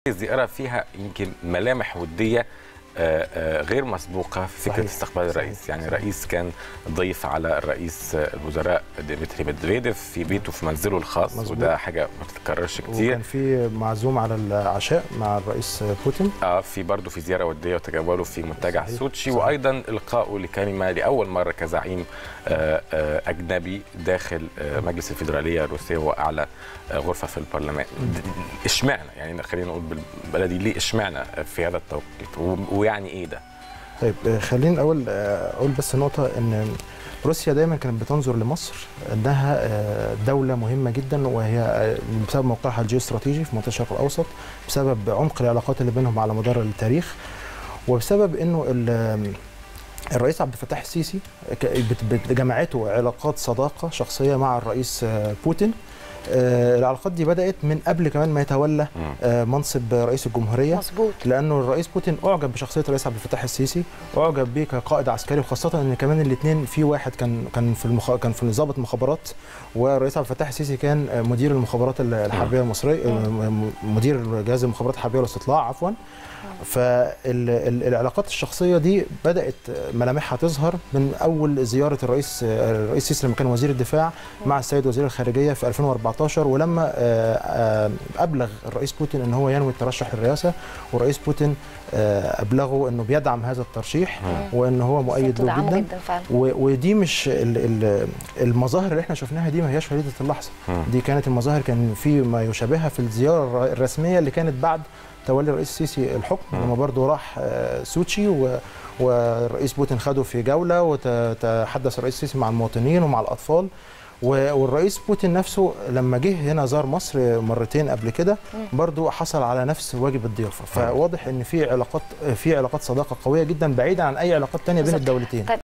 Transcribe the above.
الزيارة فيها يمكن ملامح ودية آه، آه، غير مسبوقة في فكرة صحيح. استقبال صحيح. الرئيس يعني الرئيس كان ضيف على الرئيس آه، الوزراء ديمتري ميدفيديف في بيته في منزله الخاص مظبوط. وده حاجة ما بتتكررش كتير وكان في معزوم على العشاء مع الرئيس بوتين اه في برضه في زياره وديه وتجوله في منتجع صحيح. سوتشي صحيح. وايضا القائه لكلمه لاول مره كزعيم آه، آه، اجنبي داخل آه، مجلس الفيدراليه الروسيه واعلى آه، غرفه في البرلمان د- اشمعنى يعني خلينا نقول بالبلدي ليه اشمعنى في هذا التوقيت و- ويعني ايه ده طيب آه، خليني الاول آه، اقول بس نقطه ان روسيا دايما كانت بتنظر لمصر انها آه، دوله مهمه جدا وهي آه، بسبب موقعها الجيوستراتيجي في منطقه الشرق الاوسط بسبب عمق العلاقات اللي بينهم على مدار التاريخ وبسبب انه ال- الرئيس عبد الفتاح السيسي ك- بت- بت- جمعته علاقات صداقه شخصيه مع الرئيس آه، بوتين آه، العلاقات دي بدات من قبل كمان ما يتولى مم. آه، منصب رئيس الجمهوريه مظبوط لانه الرئيس بوتين اعجب بشخصيه الرئيس عبد الفتاح السيسي اعجب بيه كقائد عسكري وخاصه ان كمان الاثنين في واحد كان كان في المخ... كان في ضابط مخابرات والرئيس عبد الفتاح السيسي كان مدير المخابرات الحربيه المصريه م- مدير جهاز المخابرات الحربيه والاستطلاع عفوا فالعلاقات الشخصيه دي بدات ملامحها تظهر من اول زياره الرئيس الرئيس السيسي لما كان وزير الدفاع مع السيد وزير الخارجيه في 2014 ولما آه، آه، ابلغ الرئيس بوتين ان هو ينوي الترشح للرئاسه والرئيس بوتين آه، ابلغه انه بيدعم هذا الترشيح وان هو مؤيد له تدعمه جدا جدا فعلا و- ودي مش ال- ال- المظاهر اللي احنا شفناها دي ما هياش فريده اللحظه مم. دي كانت المظاهر كان في ما يشابهها في الزياره الر- الرسميه اللي كانت بعد تولي الرئيس السيسي الحكم مم. لما برضه راح آه، سوتشي و- والرئيس بوتين خده في جوله وتحدث الرئيس السيسي مع المواطنين ومع الاطفال و- والرئيس بوتين نفسه لما جه هنا زار مصر مرتين قبل كده برضه حصل على نفس واجب الضيافه فواضح ان في علاقات في علاقات صداقه قويه جدا بعيدا عن اي علاقات تانية بين بالظبط. الدولتين طيب